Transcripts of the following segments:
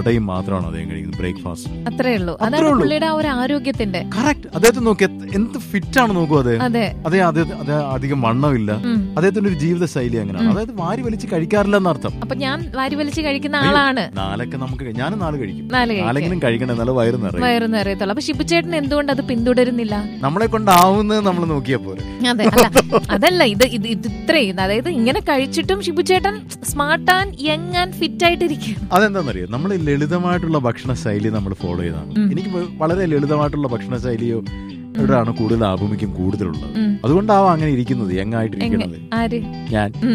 മുട്ടയും മാത്രമാണ് അദ്ദേഹം കഴിക്കുന്നത് ബ്രേക്ക്ഫാസ്റ്റ് അത്രേ ഉള്ളൂ അത്രേ അതാണ് ഉള്ളൂ. പുള്ളിയുടെ ആ ഒരു ആരോഗ്യത്തിന്റെ കറക്റ്റ് അദ്ദേഹത്തെ നോക്കി എത്ര- എന്ത് ഫിറ്റ് ആണ് നോക്കൂ അദ്ദേഹം അതെ അതേ അദ്ദേഹം അദ്ദേഹം അധികം വണ്ണമില്ല ഉം. അദ്ദേഹത്തിന്റെ ഒരു ജീവിത ശൈലി അങ്ങനെയാണ് അതായത് വാരി വലിച്ച് കഴിക്കാറില്ല എന്നർത്ഥം അപ്പൊ ഞാൻ വാരി വലിച്ച് കഴിക്കുന്ന ആളാണ് നാലൊക്കെ നമുക്ക് കഴി- ഞാനും നാല് കഴിക്കും നാല് കഴിക്കും നാലെങ്കിലും കഴിക്കണേ എന്നാലും വയറ് നിറയും വയറ് നിറയത്തുള്ളൂ അപ്പൊ ഷിബുചേട്ടൻ എന്തുകൊണ്ട് അത് പിന്തുടരുന്നില്ല നമ്മളെ കൊണ്ടാവുന്നത് നമ്മൾ നോക്കിയാ പോലെ അതെ അല്ല അതല്ല ഇത് ഇത് ഇത് ഇത്രയും അതായത് ഇങ്ങനെ കഴിച്ചിട്ടും ഷിബുചേട്ടൻ smart and young and fit ആയിട്ടിരിക്കും അതെന്താണെന്നറിയോ നമ്മൾ ലളിതമായിട്ടുള്ള ഭക്ഷണ ശൈലി നമ്മൾ ഫോളോ ചെയ്താണ് ഉം. എനിക്ക് വ- വളരെ ലളിതമായിട്ടുള്ള ഭക്ഷണ ശൈലിയോ ഇവിടെയാണ് കൂടുതൽ ആഭിമുഖ്യം കൂടുതലുള്ളത് ഉം. അതുകൊണ്ടാവാം അങ്ങനെ ഇരിക്കുന്നത് യങ് ആയിട്ടിരിക്കുന്നത് ആര് ഞാൻ ഉം.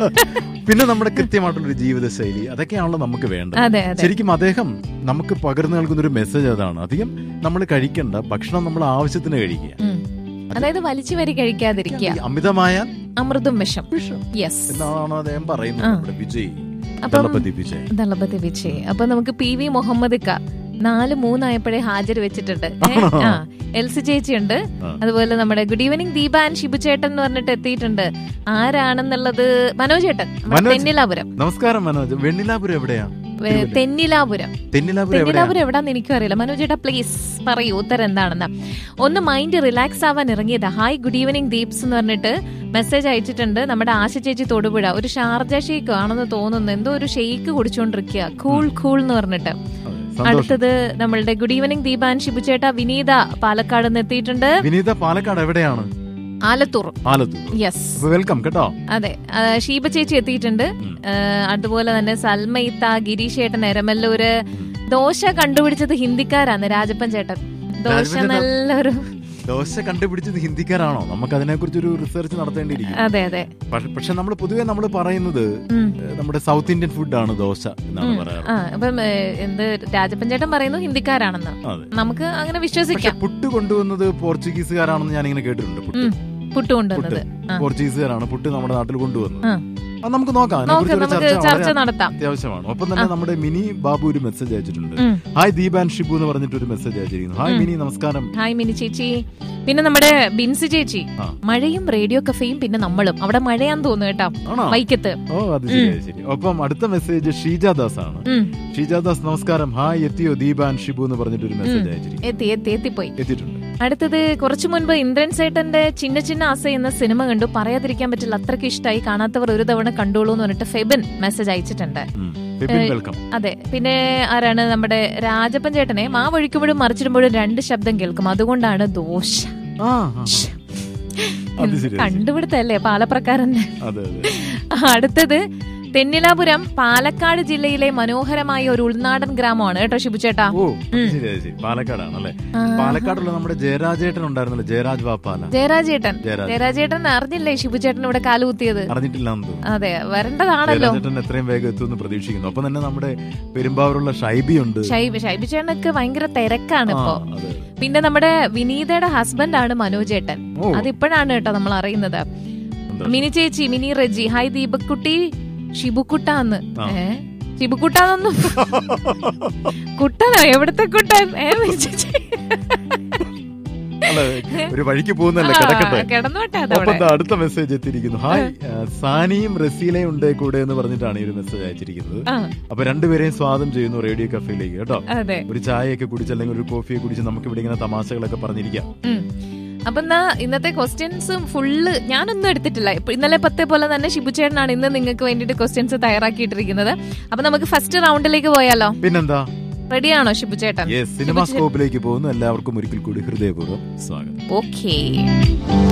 പിന്നെ നമ്മുടെ കൃത്യമായിട്ടുള്ള ഒരു ജീവിത ശൈലി അതൊക്കെയാണല്ലോ നമുക്ക് വേണ്ടത് അതെ അതെ ശരിക്കും അദ്ദേഹം നമുക്ക് പകർന്നു നൽകുന്ന ഒരു മെസ്സേജ് അതാണ് അധികം നമ്മൾ കഴിക്കേണ്ട ഭക്ഷണം നമ്മൾ ആവശ്യത്തിന് കഴിക്കുക ഉം. അതായത് വലിച്ചു വരി കഴിക്കാതിരിക്കുക അമിതമായ അമൃതും വിഷം വിഷം യെസ് എന്നാണ് അദ്ദേഹം പറയുന്നത് ആ. നമ്മുടെ വിജയ് അപ്പം ദളപതി വിജയ് ദളപതി വിജയ് അപ്പൊ നമുക്ക് പി വി മുഹമ്മദ് ക നാല് മൂന്നായപ്പോഴേ ഹാജർ വെച്ചിട്ടുണ്ട് ഏ? ആ എൽസി ചേച്ചി ഉണ്ട് ആ. അതുപോലെ നമ്മുടെ good evening Deepa and Shibu ചേട്ടൻ എന്ന് പറഞ്ഞിട്ട് എത്തിയിട്ടുണ്ട് ആരാണെന്നുള്ളത് മനോജ് ചേട്ടൻ നമ്മുടെ മനോജ്. തെന്നിലാപുരം നമസ്കാരം മനോജ് വെണ്ണിലാപുരം എവിടെയാ വേ- തെന്നിലാപുരം തെന്നിലാപുരം എവിടെയാ തെന്നിലാപുരം എവിടാന്ന് എനിക്കും അറിയില്ല മനോജ് ചേട്ടാ പ്ലീസ് പറയൂ ഉത്തരം എന്താണെന്ന് ഒന്ന് മൈൻഡ് റിലാക്സ് ആവാൻ ഇറങ്ങിയതാ ഹായ് ഗുഡ് ഈവനിങ് ദീപ്സ് എന്ന് പറഞ്ഞിട്ട് മെസ്സേജ് അയച്ചിട്ടുണ്ട് നമ്മുടെ ആശ ചേച്ചി തൊടുപുഴ ഒരു ഷാർജ ഷെയ്ക്ക് ആണെന്ന് തോന്നുന്നു എന്തോ ഒരു ഷെയ്ക്ക് കുടിച്ചോണ്ടിരിക്കുക കൂൾ കൂൾ എന്ന് പറഞ്ഞിട്ട് അതെ, സന്തോഷം അടുത്തത് നമ്മളുടെ ഗുഡ് ഈവനിങ് ദീപാൻ ഷിബുചേട്ട വിനീത പാലക്കാട് നിന്ന് എത്തിയിട്ടുണ്ട് വിനീത പാലക്കാട് എവിടെയാണ് ആലത്തൂർ ആലത്തൂർ യെസ് അപ്പൊ വെൽക്കം കേട്ടോ അതെ ആ, ഷീബ ചേച്ചി എത്തിയിട്ടുണ്ട് ഉം. ആ, അതുപോലെ തന്നെ സൽമയിത്ത ഗിരീഷ് ചേട്ടൻ എരമല്ലൂര് ദോശ കണ്ടുപിടിച്ചത് ഹിന്ദിക്കാരാണ് രാജപ്പൻ ചേട്ടൻ ദോശ രാജപ്പൻ ചേട്ടൻ- നല്ലൊരു ദോശ കണ്ടുപിടിച്ചത് ഹിന്ദിക്കാരാണോ നമുക്ക് അതിനെ കുറിച്ച് ഒരു റിസർച്ച് നടത്തേണ്ടിയിരിക്കും അതെ അതെ പക്ഷെ- പക്ഷെ നമ്മൾ പൊതുവെ നമ്മൾ പറയുന്നത് ഉം. ഏഹ്, നമ്മുടെ സൗത്ത് ഇന്ത്യൻ ഫുഡാണ് ദോശ എന്നാണ് ഉം. പറയാറ് ആ അപ്പം ഏ, എന്ത് രാജപ്പൻ ചേട്ടൻ പറയുന്നു ഹിന്ദിക്കാരാണെന്ന് അതെ നമുക്ക് അങ്ങനെ പക്ഷെ വിശ്വസിക്കാം പുട്ട് കൊണ്ടുവന്നത് പോർച്ചുഗീസുകാരാണെന്ന് ഞാൻ ഇങ്ങനെ കേട്ടിട്ടുണ്ട് പുട്ട് ഉം. പുട്ട് കൊണ്ടുവന്നത് ആ. പോർച്ചുഗീസുകാരാണ് പുട്ട് നമ്മുടെ നാട്ടിൽ കൊണ്ടുവന്നത് ആ. അത് നമുക്ക് നോക്കാം നോക്ക് അതിനെക്കുറിച്ച് ഒരു നമുക്ക് ചർച്ച ചർച്ച വളരെ നടത്താം അത്യാവശ്യമാണ് ഒപ്പം തന്നെ നമ്മുടെ മിനി ബാബു ഒരു മെസ്സേജ് അയച്ചിട്ടുണ്ട് ഉം. ഹായ് ദീപ് ആൻഡ് ഷിബു എന്ന് പറഞ്ഞിട്ട് ഒരു മെസ്സേജ് അയച്ചിരിക്കുന്നു ഹായ് ഉം. മിനി നമസ്കാരം ഹായ് മിനി ചേച്ചി പിന്നെ നമ്മുടെ ബിൻസി ചേച്ചി ആ. മഴയും റേഡിയോ കഫയും പിന്നെ നമ്മളും അവിടെ മഴയാന്ന് തോന്നുന്നു കേട്ടോ ആണോ വൈക്കത്ത് ഓ അത് ശരി അത് ശരി ഒപ്പം അടുത്ത മെസ്സേജ് ഷീജാദാസ് ആണ് ഉം. ഷീജാദാസ് നമസ്കാരം ഹായ് എത്തിയോ ദീപ് ആൻഡ് ഷിബു എന്ന് പറഞ്ഞിട്ട് ഒരു മെസ്സേജ് ഉം. അയച്ചിരിക്കുന്നു എത്തി എത്തി എത്തിപ്പോയി എത്തിയിട്ടുണ്ട് അടുത്തത് കുറച്ചു മുൻപ് ഇന്ദ്രൻ സേട്ടന്റെ ചിന്ന ചിന്ന ആസ എന്ന സിനിമ കണ്ടു പറയാതിരിക്കാൻ പറ്റില്ല അത്രയ്ക്ക് ഇഷ്ടമായി കാണാത്തവർ ഒരു തവണ കണ്ടോളൂ എന്ന് പറഞ്ഞിട്ട് ഫെബിൻ മെസ്സേജ് അയച്ചിട്ടുണ്ട് ഉം. ബിപിൻ ഏഹ്, വെൽക്കം അതെ പിന്നെ ആരാണ് നമ്മുടെ രാജപ്പൻ ചേട്ടനെ മാ ഒഴിക്കുമ്പോഴും മറിച്ചിടുമ്പോഴും രണ്ട് ശബ്ദം കേൾക്കും അതുകൊണ്ടാണ് ദോശ ആ ആ, ആ. അത് ശരി അത് ശരി. കണ്ടുപിടുത്തല്ലേ പാലപ്രക്കാരന്റെ അതെ അതെ അടുത്തത് തെന്നിലാപുരം പാലക്കാട് ജില്ലയിലെ മനോഹരമായ ഒരു ഉൾനാടൻ ഗ്രാമമാണ് കേട്ടോ ഷിബുചേട്ടാ ഓ അത് ശരി അത് ശരി പാലക്കാടാണ് അല്ലേ ആ. പാലക്കാടുള്ള നമ്മുടെ ജയരാജേട്ടൻ ഉണ്ടായിരുന്നല്ലോ ജയരാജ് വാപ്പാല ജയരാജേട്ടൻ ജയരാജ് ജയരാജേട്ടൻ അറിഞ്ഞില്ലേ ഷിബുചേട്ടൻ ഇവിടെ കാലുകുത്തിയത് അറിഞ്ഞിട്ടില്ല എന്ന് തോന്നുന്നു അതെ വരേണ്ടതാണല്ലോ ജയരാജേട്ടൻ എത്രയും വേഗം എത്തുമെന്ന് പ്രതീക്ഷിക്കുന്നു ഒപ്പം തന്നെ നമ്മുടെ പെരുമ്പാവൂരുള്ള ഷൈബി ഉണ്ട് ഷൈബ് ഷൈബി ചേട്ടനൊക്കെ ഭയങ്കര തിരക്കാണ് ആ, ഇപ്പോ അതെ പിന്നെ നമ്മുടെ വിനീതയുടെ ഹസ്ബൻഡ് ആണ് മനോജേട്ടൻ ഓ അതിപ്പോഴാണ് കേട്ടോ നമ്മൾ അറിയുന്നത് സന്തോഷം. മിനി ചേച്ചി മിനി റെജി ഹായ് ദീപക്കുട്ടി ഷിബുക്കുട്ടാന്ന് ആ. ഏ ഷിബുക്കുട്ടാന്നൊന്നും കുട്ടനോ എവിടത്തെ കുട്ടൻ ഏ മിനി ചേച്ചി അല്ല, ഒരു വഴിക്ക് പോകുന്നല്ലേ ആ, കിടക്കട്ടെ കിടന്നോട്ടെ ഒപ്പം അതവിടെ ദാ അടുത്ത മെസ്സേജ് എത്തിയിരിക്കുന്നു ഹായ് ആ, സാനിയും റസീലയും ഉണ്ട് കൂടെ എന്ന് പറഞ്ഞിട്ടാണ് ഈ ഒരു മെസ്സേജ് അയച്ചിരിക്കുന്നത് ആ അപ്പൊ രണ്ടുപേരെയും സ്വാഗതം ചെയ്യുന്നു റേഡിയോ കഫേയിലേക്ക് കേട്ടോ അതെ ഒരു ചായയൊക്കെ കുടിച്ച് അല്ലെങ്കിൽ ഒരു കോഫിയെ കുടിച്ച് നമുക്ക് ഇവിടെ ഇങ്ങനെ തമാശകളൊക്കെ പറഞ്ഞിരിക്കാം ഉം. അപ്പൊ എന്നാ ഇന്നത്തെ ക്വസ്റ്റ്യൻസും ഫുള്ള് ഞാനൊന്നും എടുത്തിട്ടില്ല ഇപ്പൊ ഇന്നലെ പത്തേ പോലെ തന്നെ ഷിബുചേട്ടനാണ് ഇന്ന് നിങ്ങൾക്ക് വേണ്ടിയിട്ട് ക്വസ്റ്റ്യൻസ് തയ്യാറാക്കിയിട്ടിരിക്കുന്നത് അപ്പൊ നമുക്ക് ഫസ്റ്റ് റൗണ്ടിലേക്ക് പോയാലോ പിന്നെന്താ റെഡിയാണോ ഷിബുചേട്ടൻ യെസ് സിനിമാ സ്കോപ്പിലേക്ക് പോകുന്നു എല്ലാവർക്കും ഒരിക്കൽ കൂടി ഹൃദയപൂർവ്വം സ്വാഗതം ഓക്കേ